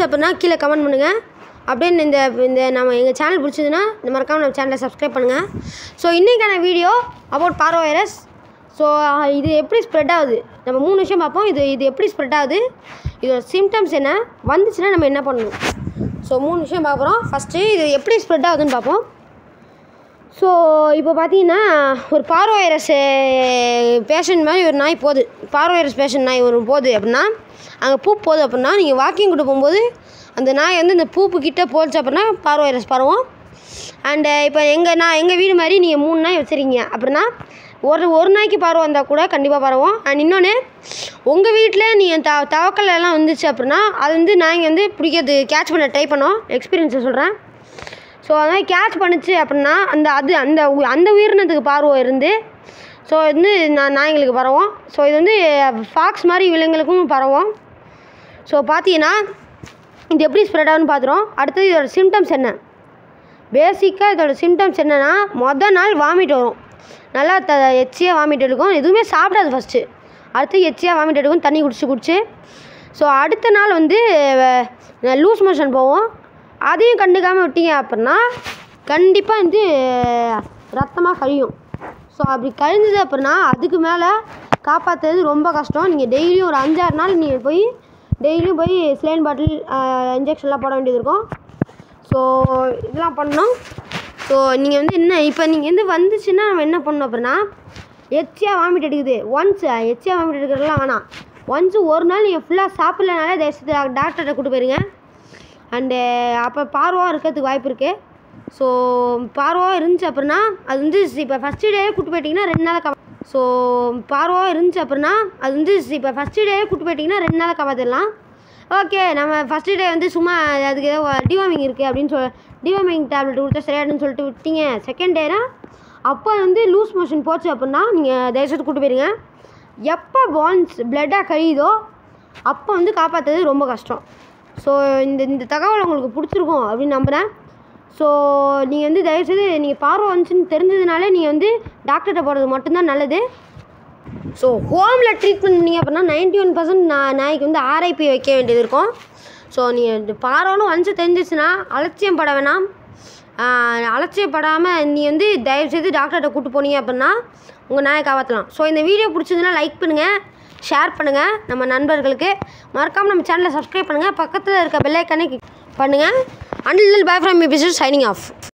அப்படின்னா கீழே கமெண்ட் பண்ணுங்கள் அப்படியே இந்த இந்த நம்ம எங்கள் சேனல் பிடிச்சதுன்னா இந்த மறக்காமல் நம்ம சேனலை சப்ஸ்கிரைப் பண்ணுங்கள் ஸோ இன்றைக்கான video about parvo virus so இது எப்படி ஸ்ப்ரெட் ஆகுது நம்ம மூணு விஷயம் பார்ப்போம் இது இது எப்படி ஸ்ப்ரெட் ஆகுது இதோட சிம்டம்ஸ் என்ன வந்துச்சுன்னா நம்ம என்ன பண்ணணும் ஸோ மூணு விஷயம் பார்க்குறோம் ஃபஸ்ட்டு இது எப்படி ஸ்ப்ரெட் ஆகுதுன்னு பார்ப்போம் ஸோ இப்போ பார்த்தீங்கன்னா ஒரு பார்வோ வைரஸ் பேஷண்ட் மாதிரி ஒரு நாய் போகுது பார்வோ வைரஸ் பேஷண்ட் நாய் ஒரு போகுது அப்படின்னா அங்கே பூ போகுது அப்படின்னா நீங்கள் வாக்கிங் கூட்டு போகும்போது அந்த நாய் வந்து இந்த பூப்பு கிட்ட போச்சு அப்படின்னா பார்வோ வைரஸ் பரவும் அண்டு இப்போ எங்கள் நான் எங்கள் வீடு மாதிரி நீங்கள் மூணு நாய் வச்சுருக்கீங்க அப்படின்னா ஒரு ஒரு நாய்க்கு பரவ வந்தால் கூட கண்டிப்பாக பரவும் அண்ட் இன்னொன்று உங்கள் வீட்டில் நீங்கள் த தவக்கல் எல்லாம் வந்துச்சு அப்படின்னா அது வந்து நாய்ங்க வந்து பிடிக்கிறது கேட்ச் பண்ண ட்ரை பண்ணோம் எக்ஸ்பீரியன்ஸை சொல்கிறேன் ஸோ அதனால் கேட்ச் பண்ணுச்சு அப்படின்னா அந்த அது அந்த உ- அந்த உயிரினத்துக்கு பார்வை இருந்து ஸோ வந்து நான் நாய்ங்களுக்கு பரவும் ஸோ இது வந்து ஃபாக்ஸ் மாதிரி விலங்குகளுக்கும் பரவும் ஸோ பார்த்தீங்கன்னா இது எப்படி ஸ்ப்ரெட் ஆகுன்னு பார்த்துரும் அடுத்தது இதோட சிம்டம்ஸ் என்ன பேசிக்காக இதோட சிம்டம்ஸ் என்னென்னா மொதல் நாள் வாமிட் வரும் நல்லா த எச்சியாக வாமிட் எடுக்கும் எதுவுமே சாப்பிடாது ஃபஸ்ட்டு அடுத்து எச்சியாக வாமிட் எடுக்கும் தண்ணி குடிச்சு குடிச்சு ஸோ அடுத்த நாள் வந்து லூஸ் மோஷன் போகும் அதையும் கண்டுக்காமல் விட்டீங்க அப்படின்னா கண்டிப்பாக வந்து ரத்தமாக கழியும் ஸோ அப்படி கழிஞ்சது அப்படின்னா அதுக்கு மேலே காப்பாற்றுறது ரொம்ப கஷ்டம் நீங்கள் டெய்லியும் ஒரு அஞ்சாறு நாள் நீங்கள் போய் டெய்லியும் போய் ஸ்லைன் பாட்டில் இன்ஜெக்ஷன்லாம் போட வேண்டியது இருக்கும் ஸோ இதெல்லாம் பண்ணோம் ஸோ நீங்கள் வந்து என்ன இப்போ நீங்கள் வந்து வந்துச்சுன்னா நம்ம என்ன பண்ணணும் அப்படின்னா எச்சியாக வாமிட் எடுக்குது ஒன்ஸ் எச்சியாக வாமிட் எடுக்கிறதுலாம் வேணாம் ஒன்ஸ் ஒரு நாள் நீங்கள் ஃபுல்லாக சாப்பிட்லனாலே தயவுசெய்து டாக்டர்கிட்ட கூட்டு போயிருங்க அண்டு அப்போ பார்வாக இருக்கிறதுக்கு வாய்ப்பு இருக்குது ஸோ பார்வாக இருந்துச்சு அப்படின்னா அது வந்து இப்போ ஃபஸ்ட்டு டே கூட்டு போயிட்டிங்கன்னா ரெண்டு நாள் கவ ஸோ பார்வாக இருந்துச்சு அப்படின்னா அது வந்து இப்போ ஃபஸ்ட்டு டே கூட்டு போயிட்டிங்கன்னா ரெண்டு நாள் காப்பாற்றிடலாம் ஓகே நம்ம ஃபஸ்ட்டு டே வந்து சும்மா அதுக்கு ஏதோ டிவாமிங் இருக்குது அப்படின்னு சொல் டிவாமிங் டேப்லெட் கொடுத்தா சரியாயிடுன்னு சொல்லிட்டு விட்டீங்க செகண்ட் டேனா அப்போ வந்து லூஸ் மோஷன் போச்சு அப்படின்னா நீங்கள் தயவுசெய்து கூட்டு போயிருங்க எப்போ பான்ஸ் பிளட்டாக கழியுதோ அப்போ வந்து காப்பாற்றுறது ரொம்ப கஷ்டம் ஸோ இந்த இந்த தகவல் உங்களுக்கு பிடிச்சிருக்கும் அப்படின்னு நம்புகிறேன் ஸோ நீங்கள் வந்து தயவுசெய்து நீங்கள் பார்வை வந்துச்சுன்னு தெரிஞ்சதுனாலே நீங்கள் வந்து டாக்டர்கிட்ட போகிறது மட்டும்தான் நல்லது ஸோ ஹோமில் ட்ரீட்மெண்ட் பண்ணீங்க அப்படின்னா நைன்டி ஒன் பர்சன்ட் நான் நாய்க்கு வந்து ஆர்ஐபி வைக்க வேண்டியது இருக்கும் ஸோ நீங்கள் பார்வனும் வந்து தெரிஞ்சிச்சுன்னா அலட்சியம் பட வேணாம் ஆஹ் அலட்சியப்படாமல் நீ வந்து தயவுசெய்து டாக்டர்கிட்ட கூட்டு போனீங்க அப்படின்னா உங்கள் நாயை காப்பாற்றலாம் ஸோ இந்த வீடியோ பிடிச்சதுன்னா லைக் பண்ணுங்கள் ஷேர் பண்ணுங்கள் நம்ம நண்பர்களுக்கு மறக்காமல் நம்ம சேனலை சப்ஸ்கிரைப் பண்ணுங்கள் பக்கத்தில் இருக்க பெல்லைக்கானே பண்ணுங்கள் until bye from me pieces signing of